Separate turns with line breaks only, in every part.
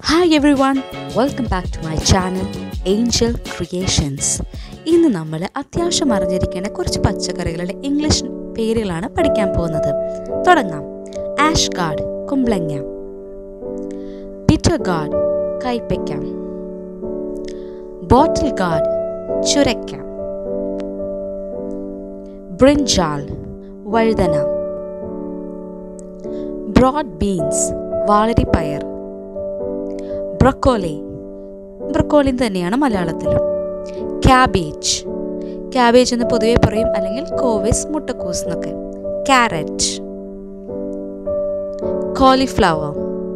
hi everyone welcome back to my channel angel creations ഇന്ന് നമ്മൾ അത്യാവശ്യം അറിഞ്ഞിരിക്കേണ്ട കുറച്ച് പച്ചക്കറികളുടെ ഇംഗ്ലീഷ് പേരുകളാണ് പഠിക്കാൻ പോകുന്നത് തുടങ്ങാം ആഷ് ഗാർഡ് കുമ്പളങ്ങ ബിറ്റർ ഗാർഡ് കൈപ്പയ്ക്ക ബോട്ടിൽ ഗാർഡ് ചുരയ്ക്ക ബ്രിഞ്ചാൾ വഴുതന ബ്രോഡ് ബീൻസ് വാളരിപ്പയർ ബ്രക്കോളി ബ്രക്കോളി തന്നെയാണ് മലയാളത്തിലും ക്യാബേജ് ക്യാബേജ് എന്ന് പൊതുവെ പറയും അല്ലെങ്കിൽ കോവിസ് മുട്ടക്കൂസ് എന്നൊക്കെ ക്യാരറ്റ് കോളിഫ്ലവർ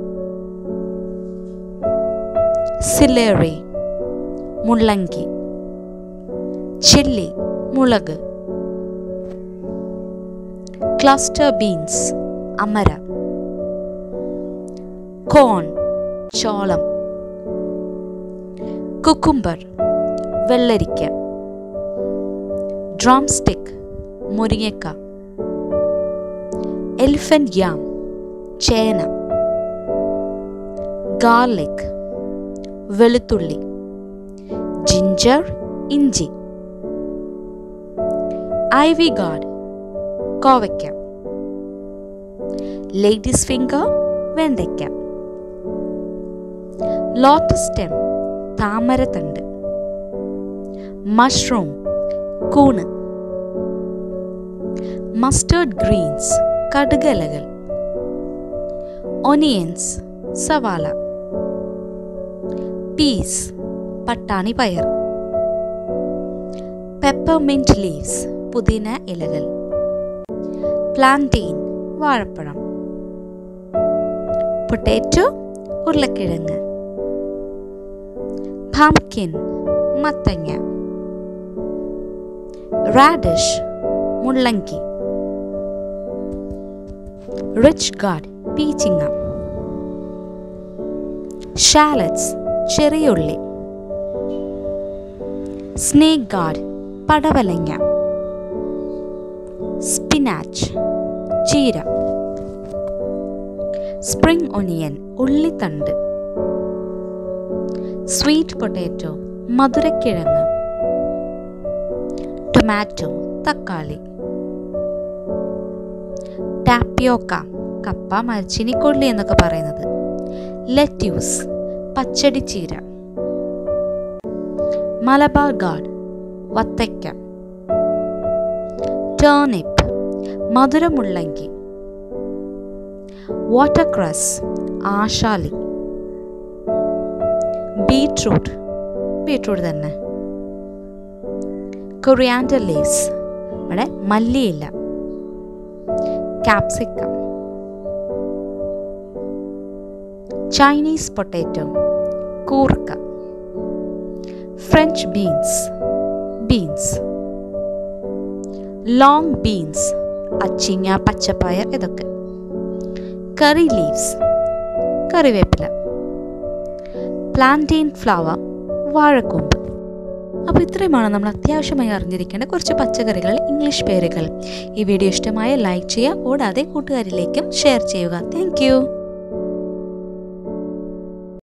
സിലേറി മുള്ളങ്കി ചില്ലി മുളക് ക്ലസ്റ്റർ ബീൻസ് അമര കോൺ ചോളം കുക്കുംബർ വെള്ളരിക്ക ഡ്രം സ്റ്റിക്ക് മുരിങ്ങക്ക എലിഫന്റ് യാം ചേന ഗാർലിക് വെളുത്തുള്ളി ജിഞ്ചർ ഇഞ്ചി ഐവി ഗാർഡ് കോവയ്ക്ക ലേഡീസ് ഫിംഗർ വെണ്ടയ്ക്ക ലോട്ടസ് സ്റ്റെം താമരത്തണ്ട് മഷ്റൂം കൂണ് മസ്റ്റേർഡ് ഗ്രീൻസ് കടുകലകൾ ഒനിയൻസ് സവാള പീസ് പട്ടാണി പയർ പെപ്പർമിൻറ്റ് ലീവ്സ് പുതിന ഇലകൾ പ്ലാന്റെയിൻ വാഴപ്പഴം പൊട്ടാറ്റോ ഉരുളക്കിഴങ്ങ് pumpkin മത്തങ്ങ റാഡിഷ് മുള്ളങ്കി റിച്ച് ഗാർഡ് പീച്ചിങ്ങ ഷാലറ്റ്സ് ചെറിയുള്ളി സ്നേക്ക് ഗാർഡ് പടവലങ്ങ സ്പിനാച്ച് ചീര സ്പ്രിംഗ് ഒനിയൻ ഉള്ളിത്തണ്ട് സ്വീറ്റ് പൊട്ടാറ്റോ മധുരക്കിഴങ്ങ് ടൊമാറ്റോ തക്കാളി ടാപ്പിയോക്ക കപ്പ മരച്ചിനിക്കൊള്ളി എന്നൊക്കെ പറയുന്നത് ലെറ്റ്യൂസ് പച്ചടിച്ചീര മലബാർ ഗാർഡ് വത്തയ്ക്ക ടേണിപ്പ് മധുരമുള്ളങ്കി വാട്ടർക്രസ് ആശാലി ബീട്രൂട്ട് ബീട്രൂട്ട് തന്നെ കൊറിയാൻഡർ ലീവ്സ് ഇവിടെ മല്ലിയില ക്യാപ്സിക്കം ചൈനീസ് പൊട്ടാറ്റോ കൂർക്ക French beans beans long beans അച്ചിങ്ങ പച്ചപ്പയർ ഇതൊക്കെ കറി ലീവ്സ് കറിവേപ്പില പ്ലാന്റെയിൻ ഫ്ലവർ വാഴക്കൂമ്പ് അപ്പോൾ ഇത്രയുമാണ് നമ്മൾ അത്യാവശ്യമായി അറിഞ്ഞിരിക്കേണ്ട കുറച്ച് പച്ചക്കറികളുടെ ഇംഗ്ലീഷ് പേരുകൾ ഈ വീഡിയോ ഇഷ്ടമായ ലൈക്ക് ചെയ്യുക കൂടാതെ കൂട്ടുകാരിലേക്കും ഷെയർ ചെയ്യുക താങ്ക്